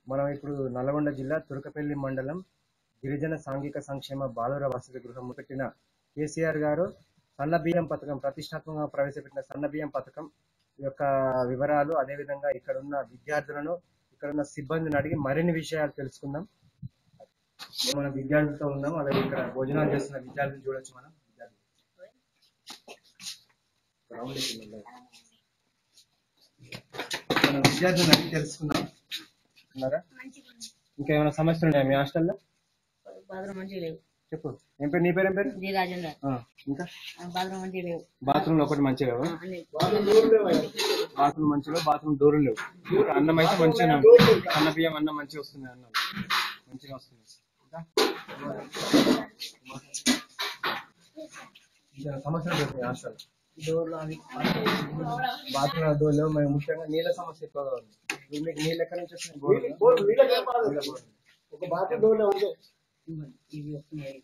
మనం ఇప్పుడు నల్గొండ జిల్లా తురకపల్లి మండలం గిరిజన సాంఘిక సంక్షేమ బాలుర వసతి గృహం పెట్టిన కేసీఆర్ గారు సన్న బియ్యం పథకం ప్రతిష్టాత్మకంగా ప్రవేశపెట్టిన సన్న బియ్యం పథకం యొక్క వివరాలు అదేవిధంగా ఇక్కడ ఉన్న విద్యార్థులను ఇక్కడ ఉన్న సిబ్బందిని అడిగి మరిన్ని విషయాలు తెలుసుకుందాం మన విద్యార్థులతో ఉన్నాం అలాగే ఇక్కడ భోజనాలు చేస్తున్న విద్యార్థులు చూడొచ్చు మనం విద్యార్థులు. Round కి వెళ్ళాలి. మనం విద్యార్థులను అడిగి తెలుసుకుందాం ఉన్నారా ఇంకా ఏమైనా సమస్యలు ఉన్నాయా మీ హాస్టల్లో బాత్రూమ్ మంచిగా లేవు చెప్పు ఏం పేరు నీ పేరు ఏం పేరు జి రాజేంద్ర ఆ, ఇంకా బాత్రూమ్ మంచిగా లేవు బాత్రూమ్ ఒకటి మంచిగా లేవా అన్ని బాత్రూమ్ మంచిగా బాత్రూమ్ డోర్లు లేవు అన్నం అయితే మంచిగా అన్న బియ్యం అన్నం మంచిగా వస్తుంది అన్నం మంచిగా వస్తుంది ఇంకా? ఇంకా సమస్యలు లేవు మీ హాస్టల్ డోర్లు అవి బాత్రూమ్ డోర్ లేవు మరి ముఖ్యంగా నీళ్ళ సమస్య ఎక్కువగా ఉంది ఇప్పుడు మీకు నీళ్ళు ఎక్కడి నుంచి వస్తున్నాయి బోర్లు నీళ్ళ బోర్లు. ఒక బాటిల్ డోర్లో ఉండే ఇవి వస్తున్నాయి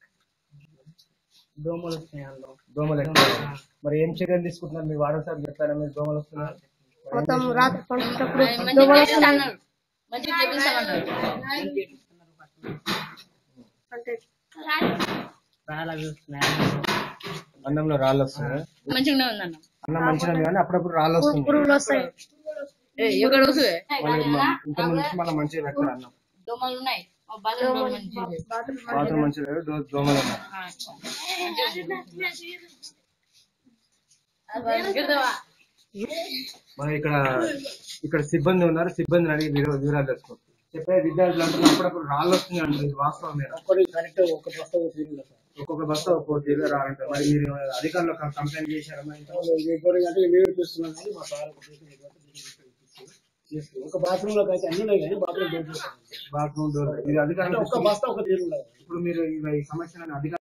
దోమలు వస్తున్నాయి అందులో దోమలు ఎక్కువ మరి ఏం చర్యలు తీసుకుంటున్నారు మీ వాటర్ సార్ చెప్తారా మీరు దోమలు వస్తున్నారు మొత్తం రాత్రి పడుకున్నప్పుడు మంచిగా చేపిస్తామన్నారు మంచిగా చేపిస్తామన్నారు అంటే చాలా అవి వస్తున్నాయి అన్నంలో రాళ్ళు వస్తున్నాయి మంచిగానే ఉందన్న అన్నం మంచిగా ఉంది కానీ అప్పుడప్పుడు రాళ్ళు వస్తుంది పురుగులు వస్తాయి ఎక్కడ వస్తుంది మళ్ళీ మ- ఇంత నుంచి మళ్ళీ మంచిగా పెట్టారు అన్నం దోమలు ఉన్నాయి మా బాత్రూమ్ డోర్ మంచిగా లేవు. బాత్రూమ్ మంచిగా లేదు దో- దోమలు ఉన్నాయి ఆ. అది ఇంకెడతావా? మనం ఇక్కడ ఇక్కడ సిబ్బంది ఉన్నారు సిబ్బందిని అడిగి వివరా- వివరాలు తెలుసుకోండి చెప్పే విద్యార్థులు అంటున్నారు అప్పుడప్పుడు రాళ్ళు వస్తున్నాయి అంటారు ఇది వాస్తవం మీద ఒకటి కరెక్ట్ ఒక బస్తా తీరుంది సార్ ఒక్కొక్క బస్తా ఒక్కొక్క తీరుగా రాలంటారు మరి మీరు అధికారులు కంప్లైంట్ చేశారా మరి ఇంత? ఇంకోటి అంటే మేము చూస్తున్నాం కానీ మా సార్ ఒక చేసి మీకు అంటే చేస్తున్నాం. ఒక బాత్రూమ్ లో అయితే అన్ని ఉన్నాయి కానీ బాత్రూమ్ డోర్ బాత్రూమ్ డోర్ ఇది అంటే అధికారులు ఒక్క బస్తా ఒక తీరు ఉండదు ఇప్పుడు మీరు ఈ సమస్యలను అధికారులు